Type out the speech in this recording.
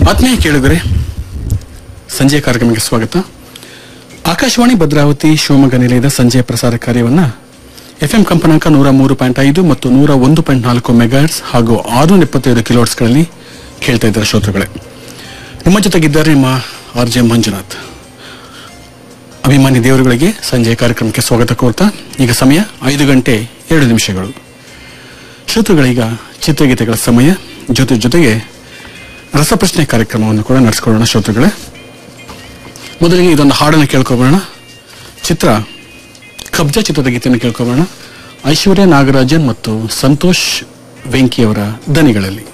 ಆತ್ಮೀಯ ಕೇಳಿದರೆ ಸಂಜೆ ಕಾರ್ಯಕ್ರಮಕ್ಕೆ ಸ್ವಾಗತ ಆಕಾಶವಾಣಿ ಭದ್ರಾವತಿ ಶಿವಮೊಗ್ಗ ನಿಲಯದ ಸಂಜೆ ಪ್ರಸಾರ ಕಾರ್ಯವನ್ನ ಎಫ್ಎಂ ಕಂಪನಾಂಕ ನೂರ ಮೂರು ಪಾಯಿಂಟ್ ಐದು ಮತ್ತು ನೂರ ಒಂದು ಪಾಯಿಂಟ್ ನಾಲ್ಕು ಮೆಗಾಟ್ಸ್ ಹಾಗೂ ಆರುನೂರ ಎಪ್ಪತ್ತೈದು ಕಿಲೋಟ್ಸ್ಗಳಲ್ಲಿ ಕೇಳ್ತಾ ಇದ್ದಾರೆ ಶ್ರೋತೃಗಳೇ ನಿಮ್ಮ ಜೊತೆಗಿದ್ದಾರೆ ನಿಮ್ಮ ಆರ್ ಜೆ ಮಂಜುನಾಥ್ ಅಭಿಮಾನಿ ದೇವರುಗಳಿಗೆ ಸಂಜೆ ಕಾರ್ಯಕ್ರಮಕ್ಕೆ ಸ್ವಾಗತ ಕೋರ್ತಾ ಈಗ ಸಮಯ ಐದು ಗಂಟೆ ಎರಡು ನಿಮಿಷಗಳು ಶ್ರೋತೃಗಳೀಗ ಚಿತ್ರಗೀತೆಗಳ ಸಮಯ ಜೊತೆ ಜೊತೆಗೆ ರಸಪ್ರಶ್ನೆ ಕಾರ್ಯಕ್ರಮವನ್ನು ಕೂಡ ನಡೆಸ್ಕೊಳ್ಳೋಣ ಶ್ರೋತೃಗಳೇ ಮೊದಲಿಗೆ ಇದೊಂದು ಹಾಡನ್ನು ಕೇಳ್ಕೊಬೋಣ ಚಿತ್ರ ಕಬ್ಜಾ ಚಿತ್ರದ ಗೀತೆಯನ್ನು ಕೇಳ್ಕೊಬೋಣ ಐಶ್ವರ್ಯ ನಾಗರಾಜನ್ ಮತ್ತು ಸಂತೋಷ್ ವೆಂಕಿಯವರ ದನಿಗಳಲ್ಲಿ